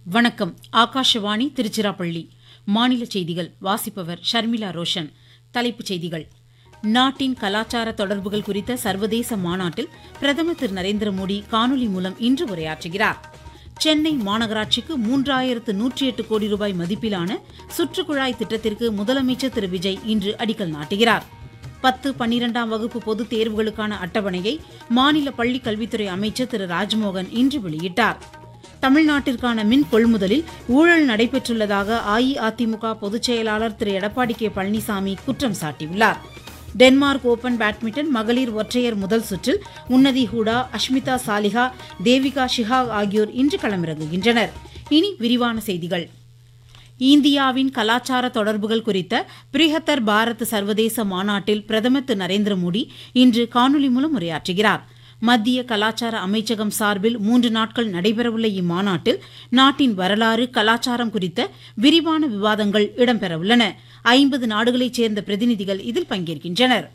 வணக்கம் ஆகாஷவாணி திருச்சிராப்பள்ளி மாநில செய்திகள் வாசிப்பவர் ஷர்மிளா ரோஷன் தலைப்புச் செய்திகள் நாட்டின் கலாச்சார தொடர்புகள் குறித்த சர்வதேச மாநாட்டில் பிரதமர் திரு நரேந்திர மோடி காணொலி மூலம் இன்று உரையாற்றுகிறார் சென்னை மாநகராட்சிக்கு மூன்றாயிரத்து நூற்றி எட்டு கோடி ரூபாய் மதிப்பிலான சுற்றுக்குழாய் திட்டத்திற்கு முதலமைச்சர் திரு விஜய் இன்று அடிக்கல் நாட்டுகிறார் பத்து பன்னிரெண்டாம் வகுப்பு பொதுத் தேர்வுகளுக்கான அட்டவணையை மாநில பள்ளிக் கல்வித்துறை அமைச்சர் திரு ராஜ்மோகன் இன்று வெளியிட்டார் தமிழ்நாட்டிற்கான மின் கொள்முதலில் ஊழல் நடைபெற்றுள்ளதாக அஇஅதிமுக பொதுச் செயலாளர் திரு எடப்பாடி கே பழனிசாமி குற்றம் சாட்டியுள்ளார் டென்மார்க் ஓபன் பேட்மிண்டன் மகளிர் ஒற்றையர் முதல் சுற்றில் உன்னதி ஹூடா அஷ்மிதா சாலிஹா தேவிகா ஷிஹாக் ஆகியோர் இன்று களமிறங்குகின்றனர் இனி விரிவான செய்திகள் இந்தியாவின் கலாச்சார தொடர்புகள் குறித்த பிரிஹத்தர் பாரத் சர்வதேச மாநாட்டில் பிரதமர் திரு நரேந்திர மோடி இன்று காணொலி மூலம் உரையாற்றுகிறார் மத்திய கலாச்சார அமைச்சகம் சார்பில் மூன்று நாட்கள் நடைபெறவுள்ள இம்மாநாட்டில் நாட்டின் வரலாறு கலாச்சாரம் குறித்த விரிவான விவாதங்கள் இடம்பெறவுள்ளன ஐம்பது நாடுகளைச் சேர்ந்த பிரதிநிதிகள் இதில் பங்கேற்கின்றனர்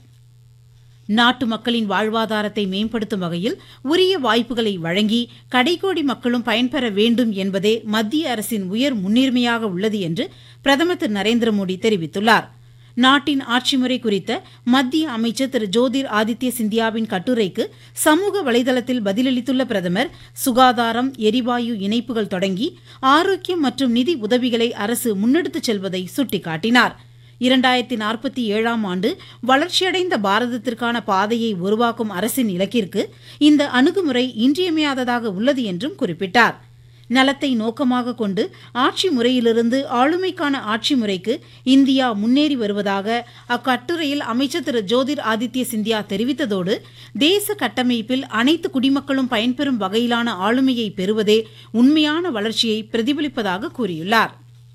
நாட்டு மக்களின் வாழ்வாதாரத்தை மேம்படுத்தும் வகையில் உரிய வாய்ப்புகளை வழங்கி கடைக்கோடி மக்களும் பயன்பெற வேண்டும் என்பதே மத்திய அரசின் உயர் முன்னுரிமையாக உள்ளது என்று பிரதமர் திரு நரேந்திர மோடி தெரிவித்துள்ளார் நாட்டின் ஆட்சிமுறை குறித்த மத்திய அமைச்சர் திரு ஜோதிர் ஆதித்ய சிந்தியாவின் கட்டுரைக்கு சமூக வலைதளத்தில் பதிலளித்துள்ள பிரதமர் சுகாதாரம் எரிவாயு இணைப்புகள் தொடங்கி ஆரோக்கியம் மற்றும் நிதி உதவிகளை அரசு முன்னெடுத்துச் செல்வதை சுட்டிக்காட்டினார் இரண்டாயிரத்தி நாற்பத்தி ஏழாம் ஆண்டு வளர்ச்சியடைந்த பாரதத்திற்கான பாதையை உருவாக்கும் அரசின் இலக்கிற்கு இந்த அணுகுமுறை இன்றியமையாததாக உள்ளது என்றும் குறிப்பிட்டார் நலத்தை நோக்கமாக கொண்டு ஆட்சி முறையிலிருந்து ஆளுமைக்கான ஆட்சி முறைக்கு இந்தியா முன்னேறி வருவதாக அக்கட்டுரையில் அமைச்சர் திரு ஜோதிர் ஆதித்ய சிந்தியா தெரிவித்ததோடு தேச கட்டமைப்பில் அனைத்து குடிமக்களும் பயன்பெறும் வகையிலான ஆளுமையை பெறுவதே உண்மையான வளர்ச்சியை பிரதிபலிப்பதாக கூறியுள்ளார்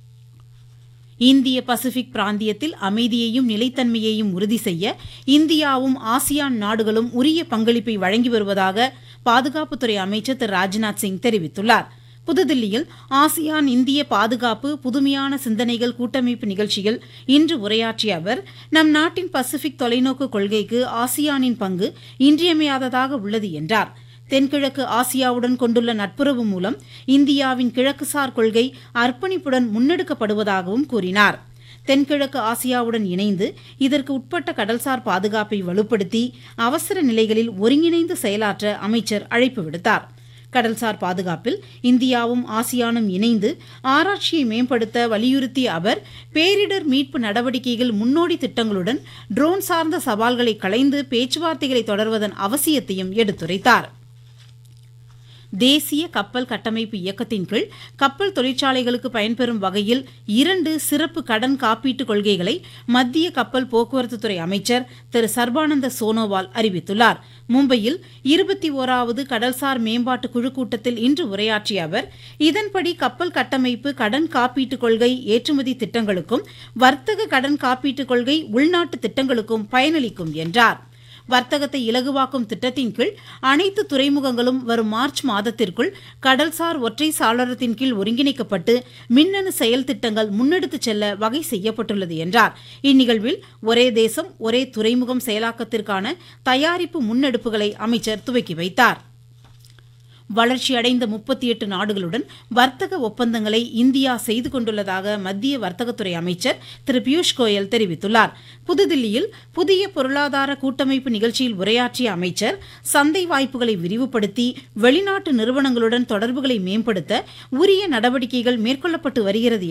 இந்திய பசிபிக் பிராந்தியத்தில் அமைதியையும் நிலைத்தன்மையையும் உறுதி செய்ய இந்தியாவும் ஆசியான் நாடுகளும் உரிய பங்களிப்பை வழங்கி வருவதாக பாதுகாப்புத்துறை அமைச்சர் திரு ராஜ்நாத் சிங் தெரிவித்துள்ளார் புதுதில்லியில் ஆசியான் இந்திய பாதுகாப்பு புதுமையான சிந்தனைகள் கூட்டமைப்பு நிகழ்ச்சியில் இன்று உரையாற்றிய அவர் நம் நாட்டின் பசிபிக் தொலைநோக்கு கொள்கைக்கு ஆசியானின் பங்கு இன்றியமையாததாக உள்ளது என்றார் தென்கிழக்கு ஆசியாவுடன் கொண்டுள்ள நட்புறவு மூலம் இந்தியாவின் கிழக்குசார் கொள்கை அர்ப்பணிப்புடன் முன்னெடுக்கப்படுவதாகவும் கூறினார் தென்கிழக்கு ஆசியாவுடன் இணைந்து இதற்கு உட்பட்ட கடல்சார் பாதுகாப்பை வலுப்படுத்தி அவசர நிலைகளில் ஒருங்கிணைந்து செயலாற்ற அமைச்சர் அழைப்பு விடுத்தார் கடல்சார் பாதுகாப்பில் இந்தியாவும் ஆசியானும் இணைந்து ஆராய்ச்சியை மேம்படுத்த வலியுறுத்திய அவர் பேரிடர் மீட்பு நடவடிக்கைகள் முன்னோடி திட்டங்களுடன் ட்ரோன் சார்ந்த சவால்களை களைந்து பேச்சுவார்த்தைகளை தொடர்வதன் அவசியத்தையும் எடுத்துரைத்தார் தேசிய கப்பல் கட்டமைப்பு இயக்கத்தின் கீழ் கப்பல் தொழிற்சாலைகளுக்கு பயன்பெறும் வகையில் இரண்டு சிறப்பு கடன் காப்பீட்டுக் கொள்கைகளை மத்திய கப்பல் போக்குவரத்துத்துறை அமைச்சர் திரு சர்பானந்த சோனோவால் அறிவித்துள்ளார் மும்பையில் இருபத்தி ஓராவது கடல்சார் மேம்பாட்டு குழு கூட்டத்தில் இன்று உரையாற்றிய அவர் இதன்படி கப்பல் கட்டமைப்பு கடன் காப்பீட்டுக் கொள்கை ஏற்றுமதி திட்டங்களுக்கும் வர்த்தக கடன் காப்பீட்டுக் கொள்கை உள்நாட்டு திட்டங்களுக்கும் பயனளிக்கும் என்றார் வர்த்தகத்தை இலகுவாக்கும் திட்டத்தின் கீழ் அனைத்து துறைமுகங்களும் வரும் மார்ச் மாதத்திற்குள் கடல்சார் ஒற்றை சாளரத்தின் கீழ் ஒருங்கிணைக்கப்பட்டு மின்னணு செயல் திட்டங்கள் முன்னெடுத்துச் செல்ல வகை செய்யப்பட்டுள்ளது என்றார் இந்நிகழ்வில் ஒரே தேசம் ஒரே துறைமுகம் செயலாக்கத்திற்கான தயாரிப்பு முன்னெடுப்புகளை அமைச்சர் துவக்கி வைத்தார் வளர்ச்சியடைந்த முப்பத்தி எட்டு நாடுகளுடன் வர்த்தக ஒப்பந்தங்களை இந்தியா செய்து கொண்டுள்ளதாக மத்திய வர்த்தகத்துறை அமைச்சர் திரு பியூஷ் கோயல் தெரிவித்துள்ளார் புதுதில்லியில் புதிய பொருளாதார கூட்டமைப்பு நிகழ்ச்சியில் உரையாற்றிய அமைச்சர் சந்தை வாய்ப்புகளை விரிவுபடுத்தி வெளிநாட்டு நிறுவனங்களுடன் தொடர்புகளை மேம்படுத்த உரிய நடவடிக்கைகள் மேற்கொள்ளப்பட்டு வருகிறது